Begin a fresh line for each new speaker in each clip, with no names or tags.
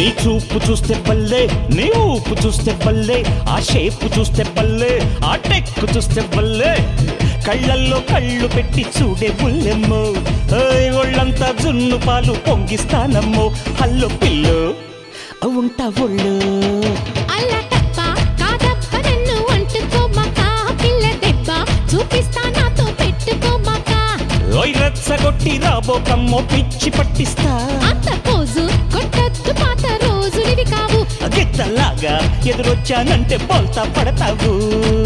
నీ చూపు చూస్తే బల్లే నీ ఊపు చూస్తే బల్లే ఆ షేపు చూస్తే బల్లే ఆ టెక్కు చూస్తే బల్లే కళ్ళల్లో కళ్ళు పెట్టి చూడే బుల్లెమ్మో ఏయ్, ఒళ్ళంతా జున్ను పాలు పొంగిస్తానమ్మో హల్లో పిల్లు ఉంటా ఒళ్ళు
అల్ల టప్ప కాదప్ప నన్ను అంటుకోమాక పిల్ల దెబ్బ చూపిస్తా నాతో పెట్టుకోమాక
ఓయ్ రెచ్చగొట్టి రాబోకమ్మో పిచ్చి పట్టిస్తా
అంత పోజు కొట్టద్దు పాత రోజులివి కావు
గిత్తల్లాగా ఎదురొచ్చానంటే బోల్తా పడతావు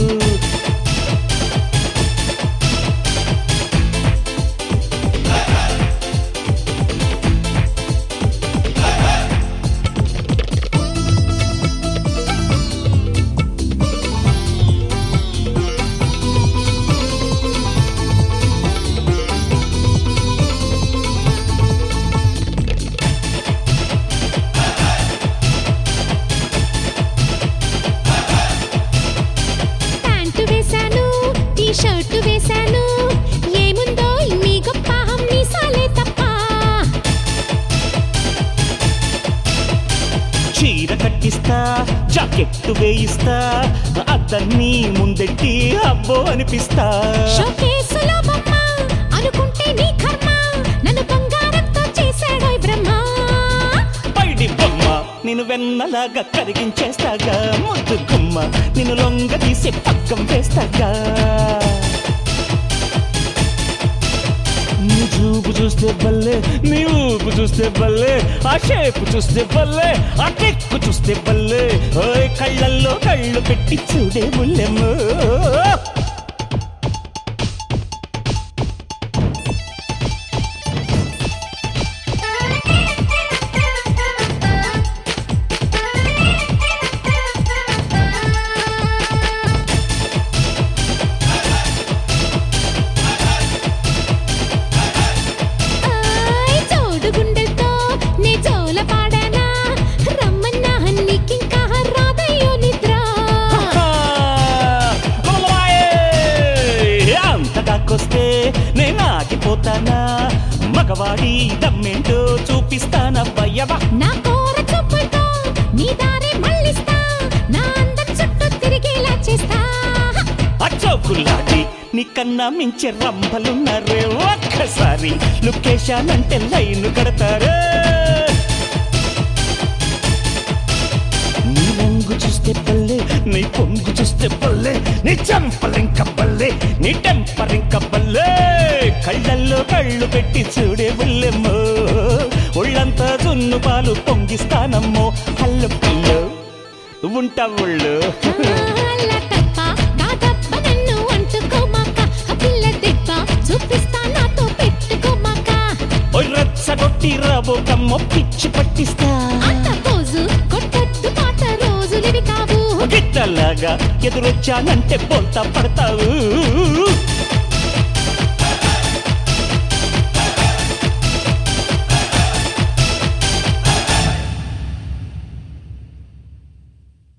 ప్యాంటు వేశాను టీ షర్ట్ వేశాను ఏముందో నీ గొప్ప నీ సాలే తప్ప
చీర కట్టిస్తా జాకెట్టు వేయిస్తా అద్దన్నీ ముందెట్టి అబ్బో అనిపిస్తా
షోకేసులో బొమ్మ అనుకుంటే నీ కర్మ నన్ను బంగారంతో చేశాడోయ్ బ్రహ్మ
పైడి బొమ్మ నేను వెన్నలాగా కరిగించేస్తాగా ముద్దు గుమ్మ నేను లొంగ తీసి పక్కం వేస్తాగా నీ చూపు చూస్తే బల్లే నీ ఊపు చూస్తే బల్లే ఆ షేపు చూస్తే బల్లే ఆ టెక్కు చూస్తే బల్లే ఓయ్ కళ్ళల్లో కళ్ళు పెట్టి చూడే ముల్లెమ్మో
ఆయ్ జోడు గుండెలతో నే జోల పాడానా రమ్మన్నా నీకింకా రాదయ్యో నిద్ర
అంతదాకొస్తే నేను ఆగిపోతానా మగవాడి దమ్మేంటో చూపిస్తానబ్బయ్యవా
నా కోర చూపులతో నీ దారి మళ్ళిస్తా నా అందరి చుట్టూ తిరిగేలా చేస్తా
అచ్చోకులాడి నీకన్నా మించే రంభలున్నారే ఒక్కసారి లొకేషన్ లైన్ కడతారే నీ రంగు చూస్తే బల్లే నీ పొంగు చూస్తే బల్లే నీ చంపలింక బల్లే నీ టెంపరింక బల్లే కళ్ళల్లో కళ్ళు పెట్టి చూడే బుల్లెమ్మో ఒళ్ళంతా జున్ను పాలు పొంగిస్తానమ్మో హల్లు పిల్లు ఉంటా ఒళ్ళు
అల్ల తప్ప కాదప్ప నన్ను అంటుకోమాక ఆ పిల్ల దెబ్బ చూపిస్తా నాతో పెట్టుకోమాక
ఓయ్ రచ్చగొట్టి రాబోకమ్మ పిచ్చి పట్టిస్తా
అంత పోజు కొట్టద్దు పాత రోజులివి కావు
గిట్టలాగా ఎదురొచ్చానంటే బోల్తా పడతావు